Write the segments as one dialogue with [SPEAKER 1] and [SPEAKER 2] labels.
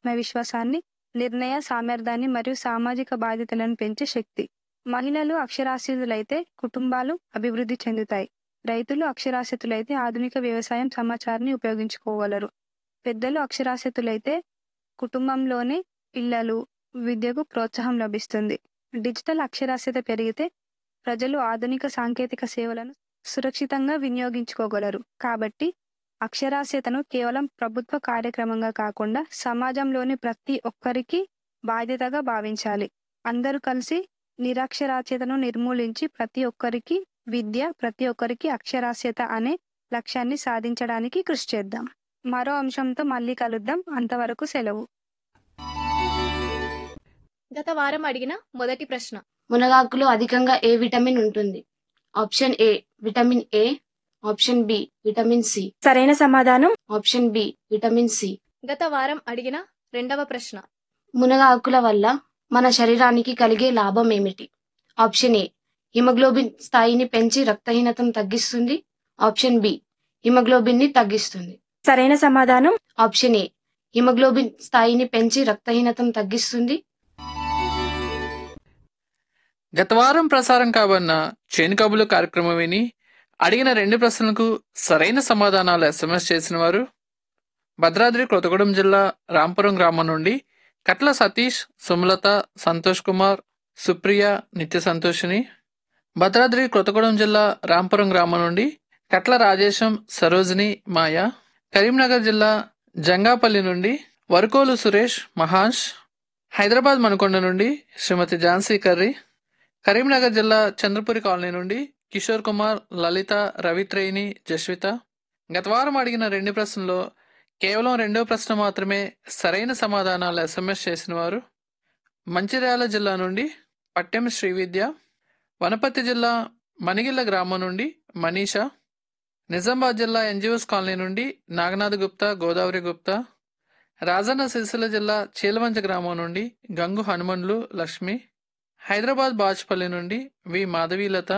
[SPEAKER 1] ఆత్మవిశ్వాసాన్ని నిర్ణయ సామర్థ్యాన్ని మరియు సామాజిక బాధ్యతలను పెంచే శక్తి మహిళలు అక్షరాస్యతులైతే కుటుంబాలు అభివృద్ధి చెందుతాయి రైతులు అక్షరాస్యతులైతే ఆధునిక వ్యవసాయం సమాచారాన్ని ఉపయోగించుకోగలరు పెద్దలు అక్షరాస్యతులైతే కుటుంబంలోని పిల్లలు విద్యకు ప్రోత్సాహం లభిస్తుంది డిజిటల్ అక్షరాస్యత పెరిగితే ప్రజలు ఆధునిక సాంకేతిక సేవలను సురక్షితంగా వినియోగించుకోగలరు కాబట్టి అక్షరాస్యతను కేవలం ప్రభుత్వ కార్యక్రమంగా కాకుండా సమాజంలోని ప్రతి ఒక్కరికి బాధ్యతగా భావించాలి అందరూ కలిసి నిరక్షరాస్యతను నిర్మూలించి ప్రతి ఒక్కరికి విద్య ప్రతి ఒక్కరికి అక్షరాస్యత అనే లక్ష్యాన్ని సాధించడానికి కృషి చేద్దాం మరో అంశంతో మళ్ళీ కలుద్దాం అంతవరకు సెలవు
[SPEAKER 2] గత వారం అడిగిన మొదటి ప్రశ్న
[SPEAKER 3] మునగాకులో అధికంగా ఏ విటమిన్ ఉంటుంది option A vitamin A option B vitamin C
[SPEAKER 4] సరైన సమాధానం
[SPEAKER 3] ఆప్షన్ బి విటమిన్ సి
[SPEAKER 2] గత వారం అడిగిన రెండవ ప్రశ్న
[SPEAKER 3] మునగాకుల వల్ల మన శరీరానికి కలిగే లాభం ఏమిటి ఆప్షన్ ఏ హిమోగ్లోబిన్ స్థాయిని పెంచి రక్తహీనతను తగ్గిస్తుంది ఆప్షన్ బి హిమోగ్లోబిన్ ని తగ్గిస్తుంది
[SPEAKER 4] సరైన సమాధానం
[SPEAKER 3] ఆప్షన్ ఏ హిమోగ్లోబిన్ స్థాయిని పెంచి రక్తహీనతను తగ్గిస్తుంది
[SPEAKER 5] గత వారం ప్రసారం కాబడిన చేను కబులు కార్యక్రమం విని అడిగిన రెండు ప్రశ్నలకు సరైన సమాధానాలు ఎస్ఎంఎస్ చేసిన వారు భద్రాద్రి కొత్తగూడెం జిల్లా రాంపురం గ్రామం నుండి కట్ల సతీష్ సుమలత సంతోష్ కుమార్ సుప్రియ నిత్య సంతోషిని భద్రాద్రి కొత్తగూడెం జిల్లా రాంపురం గ్రామం నుండి కట్ల రాజేశం సరోజిని మాయ కరీంనగర్ జిల్లా జంగాపల్లి నుండి వరకోలు సురేష్ మహాంష్ హైదరాబాద్ మనకొండ నుండి శ్రీమతి ఝాన్సీ కర్రీ కరీంనగర్ జిల్లా చంద్రపురి కాలనీ నుండి కిషోర్ కుమార్ లలిత రవిత్రేయిని జస్విత గత వారం అడిగిన రెండు ప్రశ్నల్లో కేవలం రెండో ప్రశ్న మాత్రమే సరైన సమాధానాలు ఎస్ఎంఎస్ చేసిన వారు మంచిర్యాల జిల్లా నుండి పట్టెం శ్రీవిద్య వనపర్తి జిల్లా మణిగిల్ల గ్రామం నుండి మనీషా నిజామాబాద్ జిల్లా ఎన్జిఓస్ కాలనీ నుండి నాగనాథ్ గుప్తా గోదావరి గుప్తా రాజన్న సిరిసిల్ల జిల్లా చీలవంచ గ్రామం నుండి గంగు హనుమన్లు లక్ష్మి హైదరాబాద్ బాజ్పల్లి నుండి వి మాధవీలత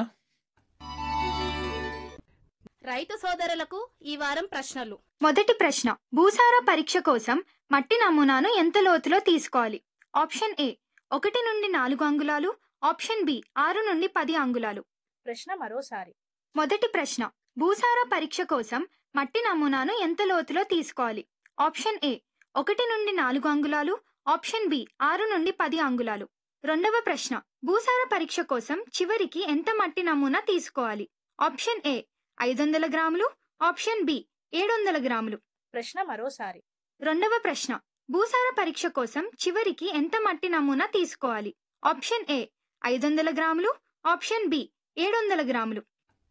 [SPEAKER 2] రైతు సోదరులకు ఈ వారం ప్రశ్నలు
[SPEAKER 4] మొదటి ప్రశ్న భూసార పరీక్ష కోసం మట్టి నమూనాను ఎంత లోతులో తీసుకోవాలి ఆప్షన్ ఏ ఒకటి నుండి నాలుగు అంగుళాలు ఆప్షన్ బి ఆరు నుండి పది అంగుళాలు
[SPEAKER 2] ప్రశ్న మరోసారి
[SPEAKER 4] మొదటి ప్రశ్న భూసార పరీక్ష కోసం మట్టి నమూనాను ఎంత లోతులో తీసుకోవాలి ఆప్షన్ ఏ ఒకటి నుండి నాలుగు అంగుళాలు ఆప్షన్ బి ఆరు నుండి పది అంగుళాలు రెండవ ప్రశ్న భూసార పరీక్ష కోసం చివరికి ఎంత మట్టి నమూనా తీసుకోవాలి ఆప్షన్ ఏ ఐదు వందల గ్రాములు ఆప్షన్ బి ఏడు వందల గ్రాములు
[SPEAKER 2] ప్రశ్న మరోసారి
[SPEAKER 4] రెండవ ప్రశ్న భూసార పరీక్ష కోసం చివరికి ఎంత మట్టి నమూనా తీసుకోవాలి ఆప్షన్ ఏ ఐదు వందల గ్రాములు ఆప్షన్ బి ఏడు వందల గ్రాములు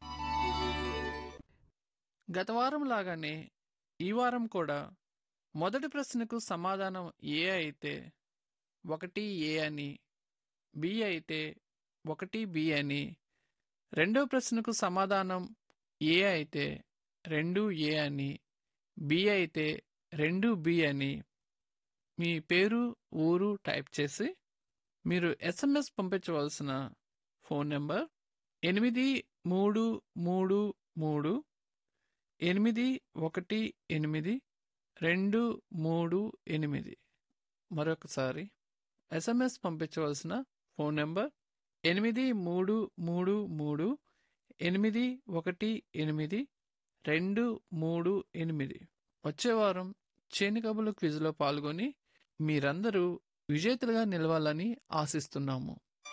[SPEAKER 5] గత వారం లాగానే ఈ వారం కూడా మొదటి ప్రశ్నకు సమాధానం ఏ అయితే ఒకటి ఏ అని బి అయితే ఒకటి బి అని రెండో ప్రశ్నకు సమాధానం ఏ అయితే రెండు ఏ అని బి అయితే రెండు బి అని మీ పేరు ఊరు టైప్ చేసి మీరు ఎస్ఎంఎస్ పంపించవలసిన ఫోన్ నెంబర్ ఎనిమిది మూడు మూడు మూడు ఎనిమిది ఒకటి ఎనిమిది రెండు మూడు ఎనిమిది మరొకసారి ఎస్ఎంఎస్ పంపించవలసిన ఫోన్ నెంబర్ ఎనిమిది మూడు మూడు మూడు ఎనిమిది ఒకటి ఎనిమిది రెండు మూడు ఎనిమిది వచ్చే వారం చేనికబులు క్విజ్లో పాల్గొని మీరందరూ విజేతలుగా నిలవాలని ఆశిస్తున్నాము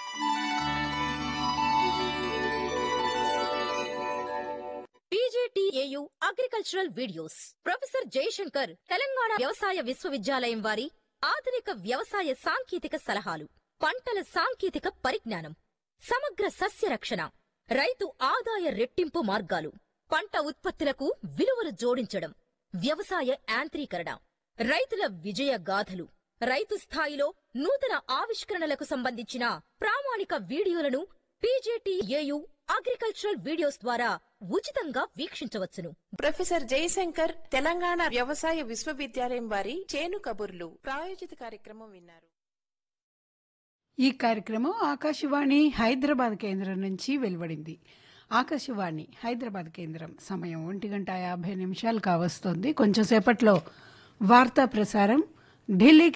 [SPEAKER 6] PJTAU agricultural videos professor Jayashankar Telangana వ్యవసాయ విశ్వవిద్యాలయం వారి ఆధునిక వ్యవసాయ సాంకేతిక సలహాలు పంటల సాంకేతిక పరిజ్ఞానం సమగ్ర సస్య రక్షణ రైతు ఆదాయ రెట్టింపు మార్గాలు పంట ఉత్పత్తులకు విలువలు జోడించడం వ్యవసాయ యాంత్రీకరణ రైతుల విజయ గాథలు రైతు స్థాయిలో నూతన ఆవిష్కరణలకు సంబంధించిన ప్రామాణిక వీడియోలను పీజేటీఏయు అగ్రికల్చరల్ వీడియోస్ ద్వారా ఉచితంగా వీక్షించవచ్చును
[SPEAKER 7] ప్రొఫెసర్ జయశంకర్ తెలంగాణ వ్యవసాయ విశ్వవిద్యాలయం వారి చేను కబుర్లు ప్రాయోజిత కార్యక్రమం విన్నారు
[SPEAKER 8] ఈ కార్యక్రమం ఆకాశవాణి హైదరాబాద్ కేంద్రం నుంచి వెలువడింది ఆకాశవాణి హైదరాబాద్ కేంద్రం సమయం ఒంటి గంట యాభై నిమిషాలు కావస్తోంది కొంచెం సేపట్లో వార్తా ప్రసారం ఢిల్లీ